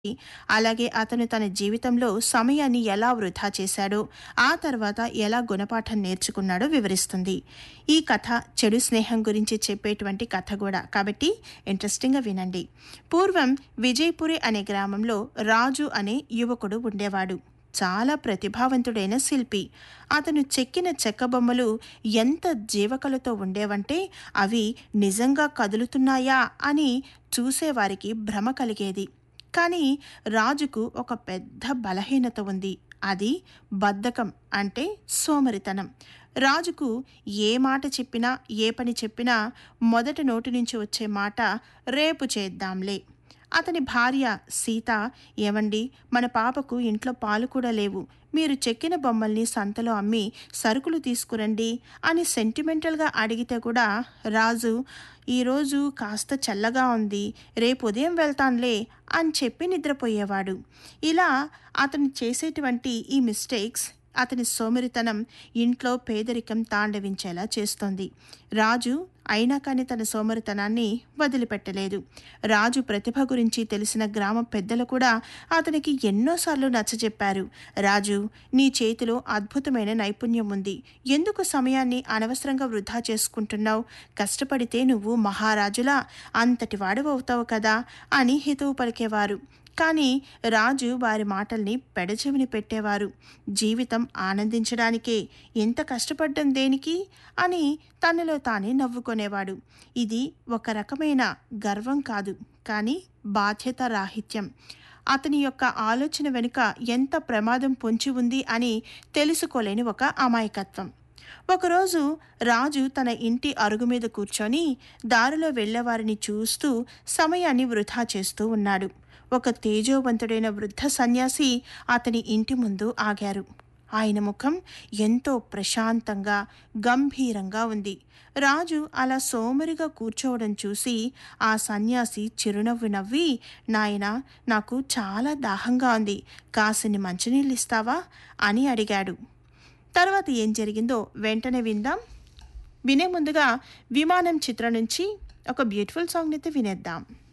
అలాగే అతను తన జీవితంలో సమయాన్ని ఎలా వృధా చేశాడో ఆ తర్వాత ఎలా గుణపాఠం నేర్చుకున్నాడో వివరిస్తుంది ఈ కథ చెడు స్నేహం గురించి చెప్పేటువంటి కథ కూడా కాబట్టి ఇంట్రెస్టింగ్గా వినండి పూర్వం విజయపురి అనే గ్రామంలో రాజు అనే యువకుడు ఉండేవాడు చాలా ప్రతిభావంతుడైన శిల్పి అతను చెక్కిన చెక్క బొమ్మలు ఎంత జీవకలతో ఉండేవంటే అవి నిజంగా కదులుతున్నాయా అని చూసేవారికి భ్రమ కలిగేది కానీ రాజుకు ఒక పెద్ద బలహీనత ఉంది అది బద్ధకం అంటే సోమరితనం రాజుకు ఏ మాట చెప్పినా ఏ పని చెప్పినా మొదటి నోటి నుంచి వచ్చే మాట రేపు చేద్దాంలే అతని భార్య సీత ఏవండి మన పాపకు ఇంట్లో పాలు కూడా లేవు మీరు చెక్కిన బొమ్మల్ని సంతలో అమ్మి సరుకులు తీసుకురండి అని సెంటిమెంటల్గా అడిగితే కూడా రాజు ఈరోజు కాస్త చల్లగా ఉంది రేపు ఉదయం వెళ్తానులే అని చెప్పి నిద్రపోయేవాడు ఇలా అతను చేసేటువంటి ఈ మిస్టేక్స్ అతని సోమరితనం ఇంట్లో పేదరికం తాండవించేలా చేస్తోంది రాజు అయినా కానీ తన సోమరితనాన్ని వదిలిపెట్టలేదు రాజు ప్రతిభ గురించి తెలిసిన గ్రామ పెద్దలు కూడా అతనికి ఎన్నోసార్లు నచ్చజెప్పారు రాజు నీ చేతిలో అద్భుతమైన నైపుణ్యం ఉంది ఎందుకు సమయాన్ని అనవసరంగా వృధా చేసుకుంటున్నావు కష్టపడితే నువ్వు మహారాజులా అంతటి వాడవవుతావు కదా అని హితవు పలికేవారు కానీ రాజు వారి మాటల్ని పెడచెవిని పెట్టేవారు జీవితం ఆనందించడానికే ఎంత కష్టపడ్డం దేనికి అని తనలో తానే నవ్వుకునేవాడు ఇది ఒక రకమైన గర్వం కాదు కానీ బాధ్యత రాహిత్యం అతని యొక్క ఆలోచన వెనుక ఎంత ప్రమాదం పొంచి ఉంది అని తెలుసుకోలేని ఒక అమాయకత్వం ఒకరోజు రాజు తన ఇంటి అరుగు మీద కూర్చొని దారిలో వెళ్ళేవారిని చూస్తూ సమయాన్ని వృధా చేస్తూ ఉన్నాడు ఒక తేజోవంతుడైన వృద్ధ సన్యాసి అతని ఇంటి ముందు ఆగారు ఆయన ముఖం ఎంతో ప్రశాంతంగా గంభీరంగా ఉంది రాజు అలా సోమరిగా కూర్చోవడం చూసి ఆ సన్యాసి చిరునవ్వు నవ్వి నాయన నాకు చాలా దాహంగా ఉంది కాసిని మంచినీళ్ళు ఇస్తావా అని అడిగాడు తర్వాత ఏం జరిగిందో వెంటనే విందాం వినే ముందుగా విమానం చిత్రం నుంచి ఒక బ్యూటిఫుల్ సాంగ్ని అయితే వినేద్దాం